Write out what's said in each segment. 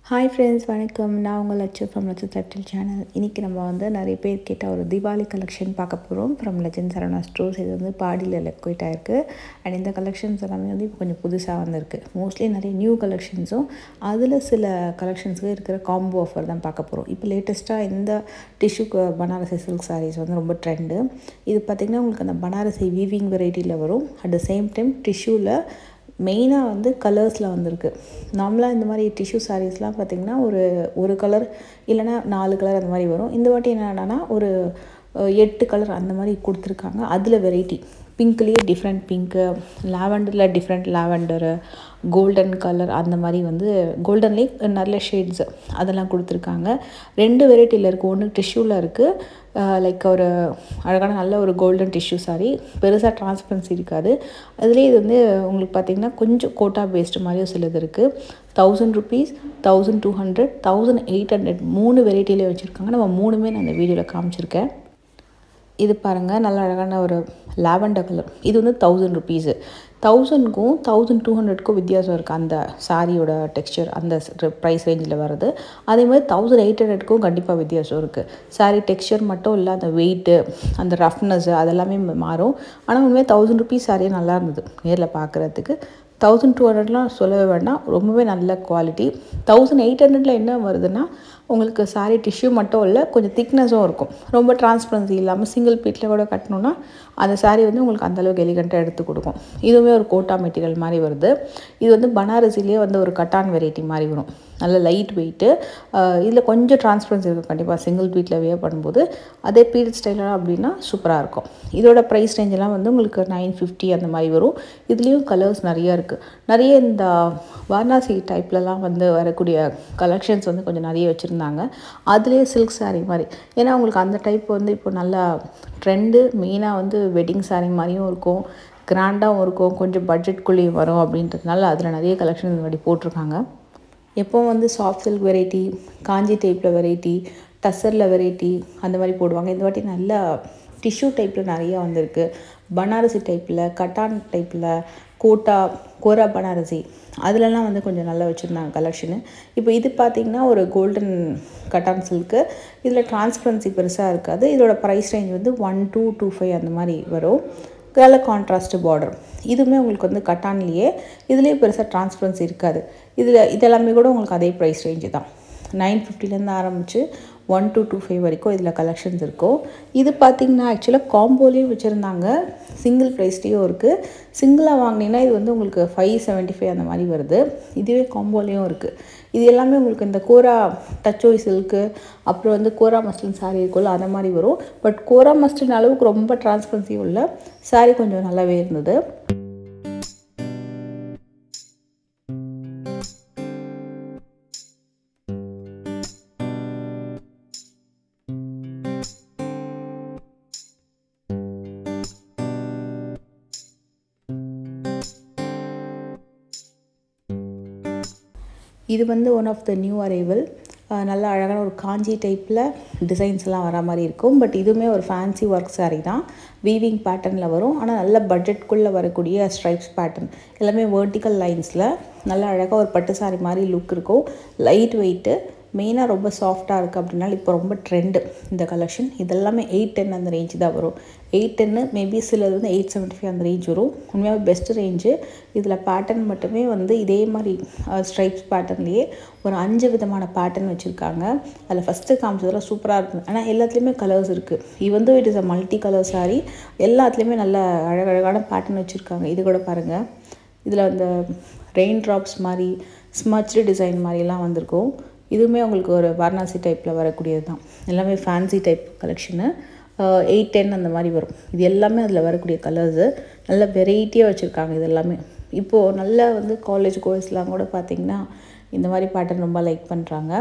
hi friends வணக்கம் நான் உங்கள் லட்சு ஃப்ரம் லட்சு தட்டில் சேனல் இன்றைக்கி நம்ம வந்து நிறைய பேர் கேட்ட ஒரு தீபாவளி கலெக்ஷன் பார்க்க போகிறோம் ஃப்ரம் லெஜன் சரவணா ஸ்டோர்ஸ் இது வந்து பாடியில் லெக்விட் ஆயிருக்கு அண்ட் இந்த கலெக்ஷன்ஸ் எல்லாமே வந்து இப்போ கொஞ்சம் புதுசாக வந்திருக்கு மோஸ்ட்லி நிறைய நியூ கலெக்ஷன்ஸும் அதில் சில கலெக்ஷன்ஸுக்கு இருக்கிற காம்போ ஆஃபர் தான் பார்க்க போகிறோம் இப்போ லேட்டஸ்ட்டாக இந்த டிஷ்யூ பனாரசி சில்க் சாரீஸ் வந்து ரொம்ப ட்ரெண்டு இது பார்த்திங்கன்னா உங்களுக்கு அந்த பனாரசி வீவிங் வெரைட்டியில் வரும் அட் த சேம் டைம் டிஷ்யூவில் மெயினாக வந்து கலர்ஸில் வந்திருக்கு நார்மலாக இந்த மாதிரி டிஷ்யூ சாரீஸ்லாம் பார்த்திங்கன்னா ஒரு ஒரு கலர் இல்லைனா நாலு கலர் அந்த மாதிரி வரும் இந்த வாட்டி என்னடானா ஒரு அஹ், எட்டு கலர் அந்த மாதிரி கொடுத்துருக்காங்க அதில் வெரைட்டி பிங்க்லேயே டிஃப்ரெண்ட் பிங்க்கு லாவெண்டரில் டிஃப்ரெண்ட் லாவெண்டரு கோல்டன் கலர் அந்த மாதிரி வந்து கோல்டன்லேயே நல்ல ஷேட்ஸு அதெல்லாம் கொடுத்துருக்காங்க ரெண்டு வெரைட்டியில் இருக்குது ஒன்று டிஷ்யூவில் இருக்குது லைக் ஒரு அழகான நல்ல ஒரு கோல்டன் டிஷ்யூ சாரி பெருசாக டிரான்ஸ்பரன்சி இருக்காது அதுலேயே இது வந்து உங்களுக்கு பார்த்திங்கன்னா கொஞ்சம் கோட்டா பேஸ்டு மாதிரியும் சிலது இருக்குது thousand rupees thousand two hundred thousand eight hundred மூணு வெரைட்டிலே வச்சுருக்காங்க நம்ம மூணுமே நான் அந்த வீடியோவில் காமிச்சிருக்கேன் இது பாருங்கள் நல்ல அழகான ஒரு லாவெண்டர் கலர் இது வந்து தௌசண்ட் ருபீஸு தௌசண்ட்க்கும் தௌசண்ட் டூ ஹண்ட்ரட்க்கும் வித்தியாசம் இருக்குது அந்த சாரியோட டெக்ஸ்சர் அந்த ப்ரைஸ் ரேஞ்சில் வருது அதே மாதிரி தௌசண்ட் எயிட் ஹண்ட்ரட்க்கும் கண்டிப்பாக வித்தியாசம் இருக்குது சாரி டெக்ஸ்சர் மட்டும் இல்லை அந்த வெயிட்டு அந்த ரஃப்னஸ் அதெல்லாமே மாறும் ஆனால் உண்மையாக தௌசண்ட் ருபீஸ் சாரியே நல்லா இருந்தது நேரில் பார்க்குறதுக்கு தௌசண்ட் டூ ஹண்ட்ரட்லாம் சொல்லவே வேண்டாம் ரொம்பவே நல்ல குவாலிட்டி தௌசண்ட் எயிட் ஹண்ட்ரடில் என்ன வருதுன்னா உங்களுக்கு சாரி டிஷ்யூ மட்டும் இல்லை கொஞ்சம் திக்னஸும் இருக்கும் ரொம்ப டிரான்ஸ்பரன்சி இல்லாமல் சிங்கிள் பீட்டில் கூட கட்டணுன்னா அந்த சாரி வந்து உங்களுக்கு அந்தளவுக்கு எலிகண்ட்டாக எடுத்து கொடுக்கும் இதுவுமே ஒரு கோட்டா மெட்டீரியல் மாதிரி வருது இது வந்து பனாரசிலேயே வந்து ஒரு கட்டான் வெரைட்டி மாதிரி வரும் நல்ல லைட் வெயிட்டு இதில் கொஞ்சம் டிரான்ஸ்பரன்சி இருக்கும் கண்டிப்பாக சிங்கிள் பீட்டில் வியர் பண்ணும்போது அதே பீரியட் ஸ்டைலாக அப்படின்னா சூப்பராக இருக்கும் இதோட ப்ரைஸ் ரேஞ்செல்லாம் வந்து உங்களுக்கு நைன் ஃபிஃப்டி அந்த மாதிரி வரும் இதுலேயும் கலர்ஸ் நிறையா இருக்குது நிறைய இந்த வாரணாசி டைப்லலாம் வந்து வரக்கூடிய கலெக்ஷன்ஸ் வந்து கொஞ்சம் நிறைய வச்சுருந்தாங்க அதுலேயே சில்க் saree மாதிரி ஏன்னா உங்களுக்கு அந்த டைப் வந்து இப்போ நல்லா ட்ரெண்டு மெயினாக வந்து வெட்டிங் saree மாதிரியும் இருக்கும் கிராண்டாகவும் இருக்கும் கொஞ்சம் பட்ஜெட்குள்ளேயும் வரும் அப்படின்றதுனால அதில் நிறைய கலெக்ஷன் முன்னாடி போட்டிருக்காங்க எப்போவும் வந்து சாஃப்ட் சில்க் வெரைட்டி காஞ்சி டைப்பில் வெரைட்டி டசரில் வெரைட்டி அந்த மாதிரி போடுவாங்க இந்த வாட்டி நல்லா டிஷ்யூ டைப்பில் நிறையா வந்திருக்கு பனாரசி டைப்பில் கட்டான் டைப்பில் கோட்டா கோரா பனாரசி அதுலலாம் வந்து கொஞ்சம் நல்லா வச்சுருந்தாங்க கலெக்ஷனு இப்போ இது பார்த்திங்கன்னா ஒரு கோல்டன் கட்டான் சில்க்கு இதில் டிரான்ஸ்பரன்சி பெருசாக இருக்காது இதோட ப்ரைஸ் ரேஞ்ச் வந்து ஒன் டூ டூ ஃபைவ் அந்த மாதிரி வரும் கலர் கான்ட்ராஸ்ட் பார்டர் இதுவுமே உங்களுக்கு வந்து கட்டான்லேயே இதுலேயே பெருசாக டிரான்ஸ்பரன்சி இருக்காது இதில் இதெல்லாமே கூட உங்களுக்கு அதே ப்ரைஸ் ரேஞ்சு தான் நைன் ஃபிஃப்டிலேருந்து ஆரம்பித்து ஒன் டூ டூ ஃபைவ் வரைக்கும் இதில் கலெக்ஷன்ஸ் இருக்கும் இது பார்த்திங்கன்னா ஆக்சுவலாக காம்போலேயும் வச்சுருந்தாங்க சிங்கிள் ப்ரைஸ்லேயும் இருக்குது சிங்கிளாக வாங்கினீங்கன்னா இது வந்து உங்களுக்கு ஃபைவ் செவன்ட்டி ஃபைவ் அந்த மாதிரி வருது இதுவே காம்போலேயும் இருக்குது இது எல்லாமே உங்களுக்கு இந்த கோரா டச்சோய் சில்க்கு அப்புறம் வந்து கோரா மஸ்லின் சாரீ இருக்குல்ல அந்த மாதிரி வரும் பட் கோரா மஸ்லின் அளவுக்கு ரொம்ப டிரான்ஸ்பரன்சி உள்ள சாரீ கொஞ்சம் நல்லாவே இருந்தது இது வந்து one of the new arrival நல்ல அழகான ஒரு காஞ்சி டைப்பில் டிசைன்ஸ்லாம் வர மாதிரி இருக்கும் பட் இதுவுமே ஒரு ஃபேன்சி ஒர்க் saree தான் வீவிங் பேட்டர்னில் வரும் ஆனால் நல்ல பட்ஜெட்குள்ளே வரக்கூடிய ஸ்ட்ரைப்ஸ் பேட்டர்ன் எல்லாமே வேர்ட்டிக்கல் லைன்ஸில் நல்ல அழகாக ஒரு பட்டு saree மாதிரி லுக் இருக்கும் லைட் வெயிட்டு மெயினாக ரொம்ப சாஃப்டாக இருக்குது அப்படின்னால இப்போ ரொம்ப ட்ரெண்டு இந்த கலெக்ஷன் இதெல்லாமே எயிட் டென் அந்த ரேஞ்சு தான் வரும் எயிட் டென்னு மேபி சிலது வந்து எயிட் செவன்ட்டி ஃபைவ் அந்த ரேஞ்ச் வரும் உண்மையாக பெஸ்ட் ரேஞ்சு இதில் பேட்டர்ன் மட்டுமே வந்து இதே மாதிரி ஸ்ட்ரைப்ஸ் பேட்டர்ன்லேயே ஒரு அஞ்சு விதமான பேட்டர்ன் வச்சுருக்காங்க அதில் ஃபஸ்ட்டு காமிச்சதெல்லாம் சூப்பராக இருக்கும் ஆனால் எல்லாத்துலேயுமே கலர்ஸ் இருக்குது even it is a multi colour saree எல்லாத்துலேயுமே நல்ல அழகழகான பேட்டர்ன் வச்சுருக்காங்க இது கூட பாருங்கள் இதில் அந்த ரெயின் ட்ராப்ஸ் மாதிரி ஸ்மச்டு டிசைன் மாதிரிலாம் வந்திருக்கும் இதுவுமே உங்களுக்கு ஒரு வாரணாசி டைப்பில் வரக்கூடியது தான் எல்லாமே fancy type collection eight ten அந்த மாதிரி வரும் இது எல்லாமே அதில் வரக்கூடிய கலர்ஸு நல்ல வெரைட்டியாக வச்சுருக்காங்க இது எல்லாமே இப்போது நல்ல வந்து காலேஜ் கோர்ஸ்லாம் கூட பார்த்திங்கன்னா இந்த மாதிரி பேட்டர்ன் ரொம்ப லைக் பண்ணுறாங்க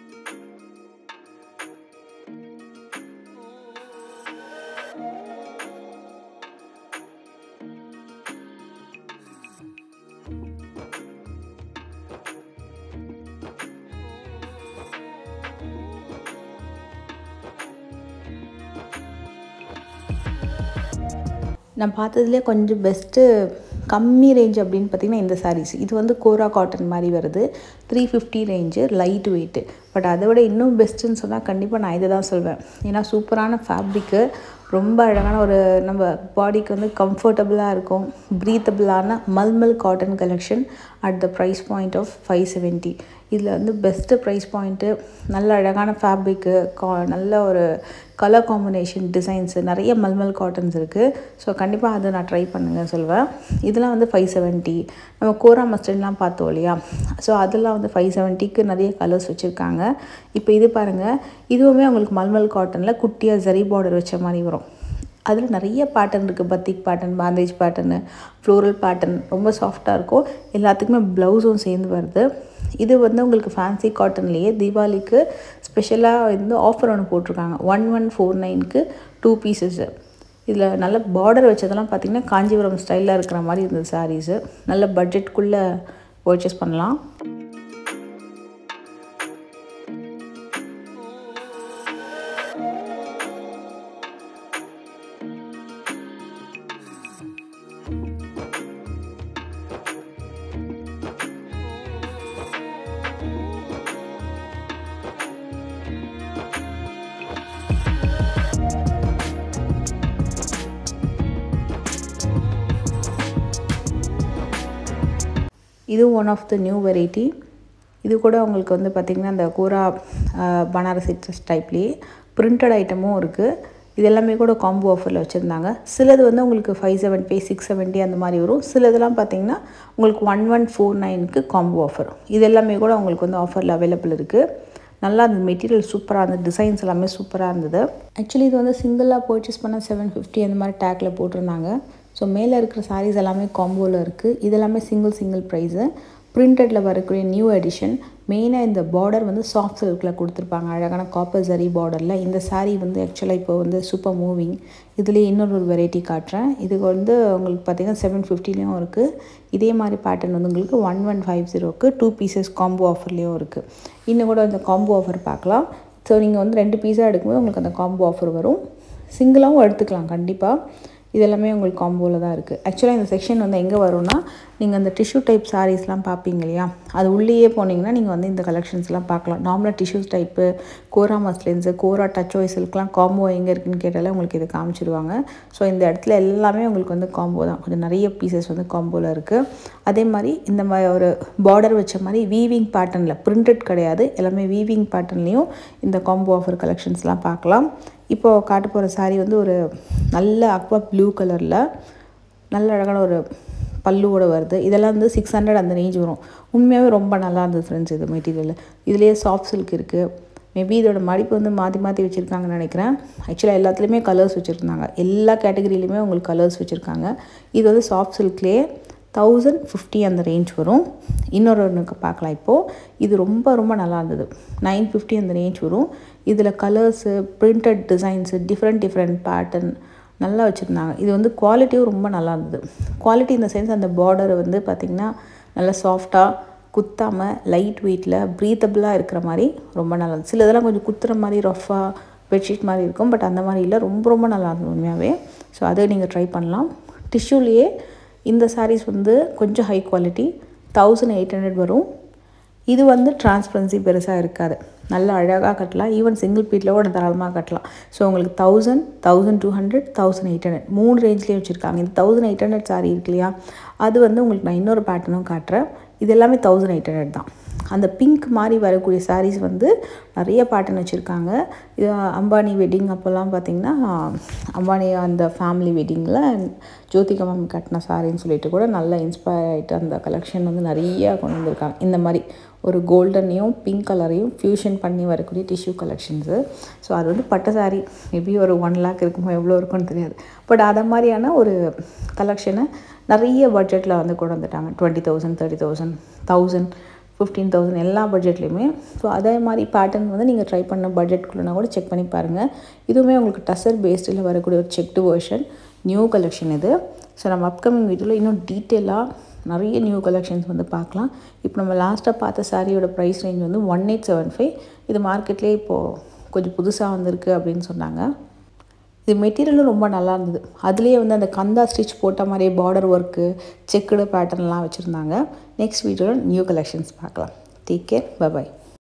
நான் பார்த்ததுலேயே கொஞ்சம் பெஸ்ட்டு கம்மி ரேஞ்ச் அப்படின்னு பார்த்தீங்கன்னா இந்த சாரீஸ் இது வந்து கோரா காட்டன் மாதிரி வருது three fifty range light weight but அதை விட இன்னும் பெஸ்ட்டுன்னு சொன்னால் கண்டிப்பாக நான் இதை தான் சொல்வேன் ஏன்னா சூப்பரான ஃபேப்ரிக்கு ரொம்ப அழகான ஒரு நம்ம பாடிக்கு வந்து கம்ஃபர்டபுளாக இருக்கும் ப்ரீத்தபிளான mulmul cotton collection at the price point of five seventy இதில் வந்து பெஸ்ட்டு ப்ரைஸ் பாயிண்ட்டு நல்ல அழகான ஃபேப்ரிக்கு கா நல்ல ஒரு கலர் காம்பினேஷன் டிசைன்ஸு நிறைய மல்மல் காட்டன்ஸ் இருக்குது ஸோ கண்டிப்பாக அதை நான் ட்ரை பண்ணுங்க சொல்வேன் இதெல்லாம் வந்து ஃபைவ் செவன்ட்டி நம்ம கோரா மஸ்டர்ட்லாம் பார்த்தோம் இல்லையா ஸோ அதெல்லாம் வந்து ஃபைவ் செவன்ட்டிக்கு நிறைய கலர்ஸ் வச்சுருக்காங்க இப்போ இது பாருங்கள் இதுவுமே உங்களுக்கு மல்மல் காட்டனில் குட்டியாக ஜரி பார்டர் வச்ச மாதிரி வரும் அதில் நிறைய பேட்டர்ன் இருக்குது batik pattern bandhej pattern floral pattern ரொம்ப சாஃப்டாக இருக்கும் எல்லாத்துக்குமே ப்ளவுஸும் சேர்ந்து வருது இது வந்து உங்களுக்கு ஃபேன்சி காட்டன்லேயே தீபாவளிக்கு ஸ்பெஷலாக வந்து ஆஃபர் ஒன்று போட்டிருக்காங்க ஒன் ஒன் ஃபோர் நைனுக்கு டூ பீசஸ்ஸு இதில் நல்ல பார்டர் வச்சதெல்லாம் பார்த்திங்கன்னா காஞ்சிபுரம் ஸ்டைலில் இருக்கிற மாதிரி இருந்தது சாரீஸு நல்ல பட்ஜெட்குள்ளே பர்ச்சேஸ் பண்ணலாம் இது one of the new variety இது கூட உங்களுக்கு வந்து பார்த்திங்கன்னா இந்த கூரா பனாரசி ட்ரெஸ் டைப்லேயே பிரிண்டட் ஐட்டமும் இருக்குது இது எல்லாமே கூட காம்போ ஆஃபரில் வச்சுருந்தாங்க சிலது வந்து உங்களுக்கு five seven five six seventy அந்த மாதிரி வரும் சிலதெல்லாம் பார்த்தீங்கன்னா உங்களுக்கு ஒன் ஒன் ஃபோர் நைனுக்கு காம்போ ஆஃபர் இது எல்லாமே கூட உங்களுக்கு வந்து ஆஃபரில் அவைலபிள் இருக்குது நல்லா அந்த மெட்டீரியல் சூப்பராக இருந்தது டிசைன்ஸ் எல்லாமே சூப்பராக இருந்தது ஆக்சுவலி இது வந்து சிங்கிளாக பர்ச்சேஸ் பண்ண செவன் ஃபிஃப்டி அந்த மாதிரி டேக்கில் போட்டிருந்தாங்க ஸோ மேலே இருக்கிற சாரீஸ் எல்லாமே காம்போவில் இருக்குது இது எல்லாமே சிங்கிள் சிங்கிள் ப்ரைஸு பிரிண்டடில் வரக்கூடிய நியூ எடிஷன் மெயினாக இந்த பார்டர் வந்து சாஃப்ட் சில்கில் கொடுத்துருப்பாங்க அழகான காப்பர் ஜரி பார்டரில் இந்த சாரீ வந்து ஆக்சுவலாக இப்போ வந்து சூப்பர் மூவிங் இதுலேயே இன்னொரு ஒரு வெரைட்டி காட்டுறேன் இதுக்கு வந்து உங்களுக்கு பார்த்தீங்கன்னா செவன் ஃபிஃப்டிலையும் இருக்குது இதே மாதிரி பேட்டர்ன் வந்து உங்களுக்கு ஒன் ஒன் ஃபைவ் ஜீரோக்கு டூ பீசஸ் காம்போ ஆஃபர்லேயும் இருக்குது இன்னும் கூட இந்த காம்போ ஆஃபர் பார்க்கலாம் ஸோ நீங்கள் வந்து ரெண்டு பீஸாக எடுக்கும்போது உங்களுக்கு அந்த காம்போ ஆஃபர் வரும் சிங்கிளாகவும் எடுத்துக்கலாம் கண்டிப்பாக இது எல்லாமே உங்களுக்கு காம்போவில் தான் இருக்குது ஆக்சுவலாக இந்த செக்ஷன் வந்து எங்கே வரும்னா நீங்கள் அந்த டிஷ்யூ டைப் சாரீஸ்லாம் பார்ப்பீங்க இல்லையா அது உள்ளேயே போனீங்கன்னா நீங்கள் வந்து இந்த கலெக்ஷன்ஸ்லாம் பார்க்கலாம் நார்மலாக டிஷ்யூஸ் டைப்பு கோரா மஸ்லின்ஸு கோரா டச் ஓய் சில்க்லாம் காம்போ எங்கே இருக்குன்னு கேட்டாலே உங்களுக்கு இது காமிச்சிடுவாங்க ஸோ இந்த இடத்துல எல்லாமே உங்களுக்கு வந்து காம்போ தான் கொஞ்சம் நிறைய பீசஸ் வந்து காம்போவில் இருக்குது அதே மாதிரி இந்த மாதிரி ஒரு பார்டர் வச்ச மாதிரி வீவிங் பேட்டர்னில் பிரிண்டட் கிடையாது எல்லாமே வீவிங் பேட்டர்ன்லேயும் இந்த காம்போ ஆஃபர் கலெக்ஷன்ஸ்லாம் பார்க்கலாம் இப்போது காட்ட போகிற சாரீ வந்து ஒரு நல்ல அக்வா ப்ளூ கலரில் நல்ல அழகான ஒரு பல்லுவோட வருது இதெல்லாம் வந்து சிக்ஸ் ஹண்ட்ரட் அந்த ரேஞ்ச் வரும் உண்மையாகவே ரொம்ப நல்லா இருந்தது ஃப்ரெண்ட்ஸ் இது மெட்டீரியல் இதுலேயே சாஃப்ட் சில்க் இருக்குது மேபி இதோட மடிப்பு வந்து மாற்றி மாற்றி வச்சுருக்காங்கன்னு நினைக்கிறேன் ஆக்சுவலாக எல்லாத்துலேயுமே கலர்ஸ் வச்சுருந்தாங்க எல்லா கேட்டகரியிலையுமே உங்களுக்கு கலர்ஸ் வச்சுருக்காங்க இது வந்து சாஃப்ட் சில்க்லேயே தௌசண்ட் ஃபிஃப்டி அந்த ரேஞ்ச் வரும் இன்னொரு ஒன்றுக்கு பார்க்கலாம் இப்போது இது ரொம்ப ரொம்ப நல்லா இருந்தது நைன் ஃபிஃப்டி அந்த ரேஞ்ச் வரும் இதில் colours printed designs different different pattern நல்லா வச்சுருந்தாங்க இது வந்து குவாலிட்டியும் ரொம்ப நல்லா இருந்தது குவாலிட்டி இந்த சென்ஸ் அந்த பார்டர் வந்து பார்த்திங்கன்னா நல்லா சாஃப்டாக குத்தாமல் லைட் வெயிட்டில் ப்ரீத்தபிளாக இருக்கிற மாதிரி ரொம்ப நல்லா இருந்துச்சு சில இதெல்லாம் கொஞ்சம் குத்துற மாதிரி ரஃப்பாக பெட்ஷீட் மாதிரி இருக்கும் பட் அந்த மாதிரி இல்லை ரொம்ப ரொம்ப நல்லா இருந்தது உண்மையாகவே ஸோ அதை நீங்கள் ட்ரை பண்ணலாம் டிஷ்யூலேயே இந்த சாரீஸ் வந்து கொஞ்சம் high quality thousand eight hundred வரும் இது வந்து டிரான்ஸ்பரன்சி பெருசாக இருக்காது நல்ல அழகாக கட்டலாம் ஈவன் சிங்கிள் பீட்டில் கூட தாராளமாக கட்டலாம் ஸோ உங்களுக்கு thousand thousand two hundred thousand eight hundred மூணு ரேஞ்ச்லேயே வச்சுருக்காங்க இந்த தௌசண்ட் எயிட் ஹண்ட்ரட் சாரீ இருக்கு இல்லையா அது வந்து உங்களுக்கு நான் இன்னொரு பேட்டர்னும் காட்டுறேன் இது எல்லாமே தௌசண்ட் எயிட் ஹண்ட்ரட் தான் அந்த பிங்க் மாதிரி வரக்கூடிய சாரீஸ் வந்து நிறைய பேட்டர்ன் வச்சுருக்காங்க இது அம்பானி வெட்டிங் அப்போல்லாம் பார்த்திங்கன்னா அம்பானி அந்த ஃபேமிலி வெட்டிங்கில் ஜோதிகா மேம் கட்டின சாரின்னு சொல்லிட்டு கூட நல்லா இன்ஸ்பயர் ஆகிட்டு அந்த கலெக்ஷன் வந்து நிறையா கொண்டு வந்திருக்காங்க இந்த மாதிரி ஒரு கோல்டனையும் பிங்க் கலரையும் ஃப்யூஷன் பண்ணி வரக்கூடிய டிஷ்யூ கலெக்ஷன்ஸு ஸோ அது வந்து பட்டு சாரி மேபி ஒரு ஒன் லேக் இருக்குமோ எவ்வளோ இருக்குன்னு தெரியாது பட் அதை மாதிரியான ஒரு கலெக்ஷனை நிறைய பட்ஜெட்டில் வந்து கொண்டு வந்துட்டாங்க twenty thousand thirty thousand thousand fifteen thousand எல்லா பட்ஜெட்லேயுமே ஸோ அதே மாதிரி பேட்டர்ன் வந்து நீங்கள் ட்ரை பண்ண பட்ஜெட்குள்ளனா கூட செக் பண்ணி பாருங்கள் இதுவுமே உங்களுக்கு டசர் பேஸ்டில் வரக்கூடிய ஒரு செக்டு வேர்ஷன் நியூ கலெக்ஷன் இது ஸோ நம்ம அப்கமிங் வீடியோவில் இன்னும் டீட்டெயிலாக நிறைய நியூ கலெக்ஷன்ஸ் வந்து பார்க்கலாம் இப்போ நம்ம லாஸ்ட்டாக பார்த்த சாரியோட ப்ரைஸ் ரேஞ்ச் வந்து ஒன் எயிட் செவன் ஃபைவ் இது மார்க்கெட்லேயே இப்போது கொஞ்சம் புதுசாக வந்திருக்கு அப்படின்னு சொன்னாங்க இது மெட்டீரியலும் ரொம்ப நல்லா இருந்தது அதுலேயே வந்து அந்த கந்தா ஸ்டிச் போட்ட மாதிரியே பார்டர் ஒர்க்கு செக்குடு பேட்டர்ன்லாம் வச்சுருந்தாங்க நெக்ஸ்ட் வீடியோவில் நியூ கலெக்ஷன்ஸ் பார்க்கலாம் டேக் கேர் பபாய்